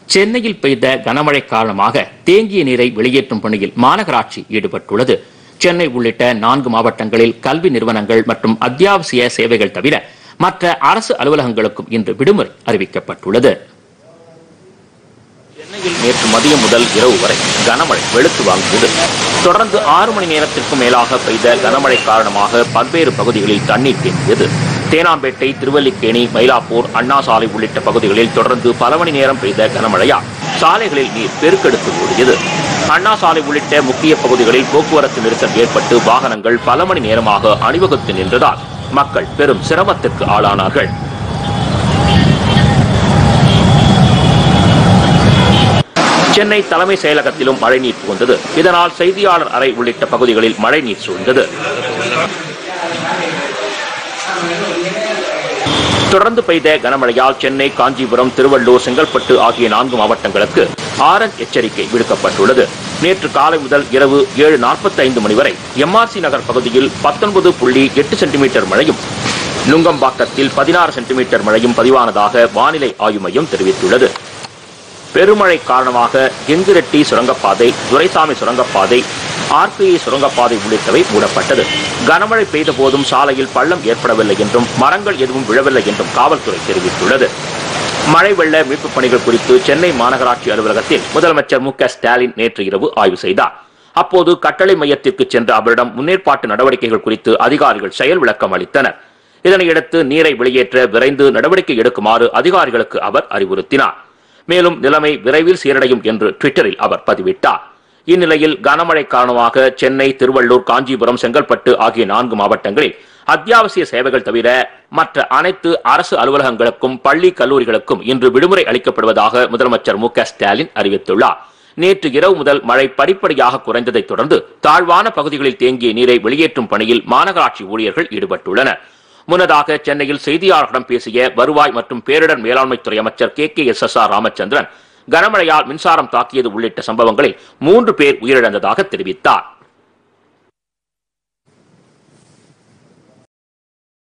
சென்னையில் பெய்த கனமழை காரணமாக தேங்கிய நீரை வெளியேற்றும் பணியில் மாநகராட்சி ஈடுபட்டுள்ளது சென்னை உள்ளிட்ட நான்கு மாவட்டங்களில் கல்வி நிறுவனங்கள் மற்றும் அத்தியாவசிய சேவைகள் தவிர மற்ற அரசு அலுவலகங்களுக்கும் இன்று விடுமுறை அறிவிக்கப்பட்டுள்ளது சென்னையில் நேற்று மதியம் முதல் இரவு வரை கனமழை வெளுத்து வாங்கியது தொடர்ந்து ஆறு மணி நேரத்திற்கும் மேலாக பெய்த கனமழை காரணமாக பல்வேறு பகுதிகளில் தண்ணீர் தேங்கியது தேனாம்பேட்டை திருவல்லிக்கேணி மயிலாப்பூர் அண்ணா சாலை உள்ளிட்ட பகுதிகளில் தொடர்ந்து பல மணி நேரம் பெய்த கனமழையால் சாலைகளில் நீர் பெருக்கெடுத்து ஓடியது அண்ணா சாலை உள்ளிட்ட முக்கிய பகுதிகளில் போக்குவரத்து நெரிசல் ஏற்பட்டு வாகனங்கள் பல மணி நேரமாக அணிவகுத்து நின்றதால் மக்கள் பெரும் சிரமத்திற்கு ஆளானார்கள் சென்னை தலைமை செயலகத்திலும் மழைநீர் புகுந்தது இதனால் செய்தியாளர் அறை உள்ளிட்ட பகுதிகளில் மழைநீர் சூழ்ந்தது தொடர்ந்து பெய்த கனமழையால் சென்னை காஞ்சிபுரம் திருவள்ளூர் செங்கல்பட்டு ஆகிய நான்கு மாவட்டங்களுக்கு ஆரஞ்ச் எச்சரிக்கை விடுக்கப்பட்டுள்ளது நேற்று காலை முதல் இரவு ஏழு நாற்பத்தி ஐந்து மணி வரை எம்ஆர்சி நகர் பகுதியில் பத்தொன்பது புள்ளி எட்டு சென்டிமீட்டர் மழையும் நுங்கம்பாக்கத்தில் பதினாறு சென்டிமீட்டர் மழையும் பதிவானதாக வானிலை ஆய்வு மையம் தெரிவித்துள்ளது பெருமழை காரணமாக கெங்குரெட்டி சுரங்கப்பாதை துரைசாமி சுரங்கப்பாதை ஆர்பிஐ சுரங்கப்பாதை உள்ளிட்டவை மூடப்பட்டது கனமழை பெய்த போதும் சாலையில் பள்ளம் ஏற்படவில்லை என்றும் மரங்கள் எதுவும் விழவில்லை என்றும் காவல்துறை தெரிவித்துள்ளது மழை வெள்ள மீட்புப் பணிகள் குறித்து சென்னை மாநகராட்சி அலுவலகத்தில் முதலமைச்சர் மு க ஸ்டாலின் நேற்று இரவு ஆய்வு செய்தார் அப்போது கட்டளை மையத்திற்கு சென்ற அவரிடம் முன்னேற்பாட்டு நடவடிக்கைகள் குறித்து அதிகாரிகள் செயல் விளக்கம் அளித்தனர் இதனையடுத்து நீரை வெளியேற்ற விரைந்து நடவடிக்கை எடுக்குமாறு அதிகாரிகளுக்கு அவர் அறிவுறுத்தினார் மேலும் நிலைமை விரைவில் சீரடையும் என்று ட்விட்டரில் அவர் பதிவிட்டார் இந்நிலையில் கனமழை காரணமாக சென்னை திருவள்ளூர் காஞ்சிபுரம் செங்கல்பட்டு ஆகிய நான்கு மாவட்டங்களில் அத்தியாவசிய சேவைகள் தவிர மற்ற அனைத்து அரசு அலுவலகங்களுக்கும் பள்ளி கல்லூரிகளுக்கும் இன்று விடுமுறை அளிக்கப்படுவதாக முதலமைச்சர் மு க ஸ்டாலின் அறிவித்துள்ளார் நேற்று இரவு முதல் மழை படிப்படியாக குறைந்ததைத் தொடர்ந்து தாழ்வான பகுதிகளில் தேங்கிய நீரை வெளியேற்றும் பணியில் மாநகராட்சி ஊழியர்கள் ஈடுபட்டுள்ளனர் முன்னதாக சென்னையில் செய்தியாளர்களிடம் பேசிய வருவாய் மற்றும் பேரிடர் மேலாண்மைத்துறை அமைச்சர் K K S S R Ramachandran கனமழையால் மின்சாரம் தாக்கியது உள்ளிட்ட சம்பவங்களில் மூன்று பேர் உயிரிழந்ததாக தெரிவித்தார்